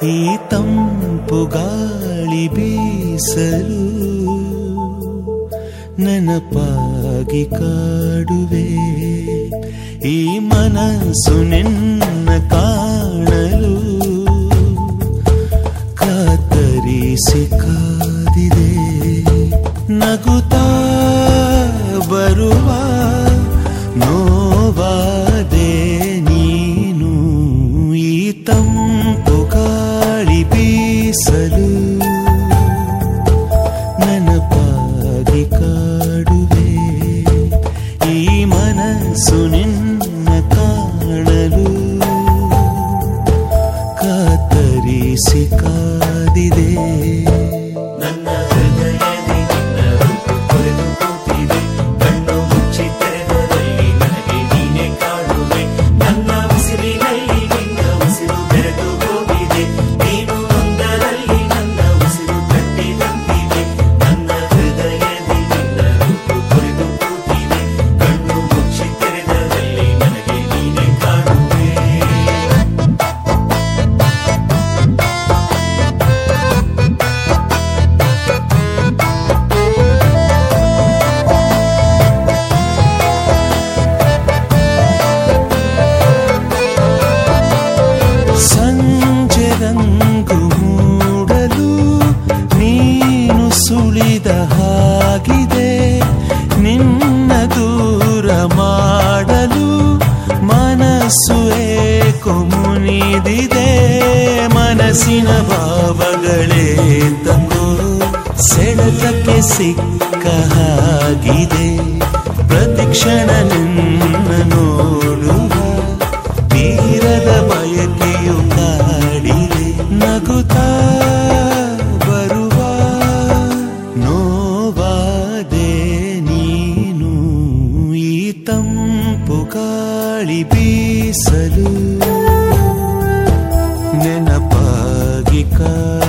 ಈ ತಂಪು ಗಾಳಿ ಬೀಸಲು ನೆನಪಾಗಿ ಕಾಡುವೆ ಈ ಮನಸ್ಸು ನಿನ್ನ ಕಾಣಲು ಕಾತರಿಸಿ ಕಾದಿದೆ ನಗುತ್ತಾ ಬರುವ ನೋವಾದೆ ನೀನು ಈ ತಂಪು ಗಾಳಿ ಬೀಸಲು ನೆನಪಾಗಿ ಕಾಡುವೆ ಈ ಮನಸ್ಸು ನಿನ್ನ ಕಾಣಲು ಕಾತರಿಸಿ ಕಾದಿದೆ ನನ್ನ ಹೃದಯದಿ ನಿನ್ನ ರೂಪು ಕೊರೆದು ಕೂತಿದೆ ಕಣ್ಣು ಮುಚ್ಚಿ ತೆರೆದರಲ್ಲಿ ನನಗೆ ನೀನೆ ಕಾಡುವೆ ನನ್ನ ಉಸಿರಿನಲ್ಲಿ ನಿನ್ನ ಉಸಿರು ಬೆರೆತು ಹೋಗಿದೆ ನೀನು ಒಂದರಲ್ಲಿ ನನ್ನ ಉಸಿರು ಕಟ್ಟಿದಂತಿದೆ ನನ್ನ ಹೃದಯದಿ ನಿನ್ನ ರೂಪು ಕೊರೆದು ಕೂತಿದೆ ಕಣ್ಣು ಮುಚ್ಚಿ ತೆರೆದರಲ್ಲಿ ನನಗೆ ನೀನೆ ಕಾಡುವೆ ಸಂಜೆ ರಂಗು ಮೂಡಲು ನೀನು ಸುಳಿದ ಹಾಗಿದೆ ನಿನ್ನ ದೂರ ಮಾಡಲು ಮನಸ್ಸು ಏಕೋ ಮುನಿದಿದೆ ಮನಸ್ಸಿನ ಭಾವಗಳೇ ತಂಗೋ ಸೆಳೆತಕ್ಕೆ ಸಿಕ್ಕ ಹಾಗಿದೆ ಪ್ರತಿಕ್ಷಣ ನಿನ್ನ ನೋಡುವ ತೀರದ ಬಯಕೆಯು ಕಾಡಿದೆ ನಗುತ್ತಾ ಬರುವ ನೋವಾದೆ ನೀನು ಈ ತಂಪು ಗಾಳಿ ಬೀಸಲು ನೆನಪಾಗಿ ಕಾ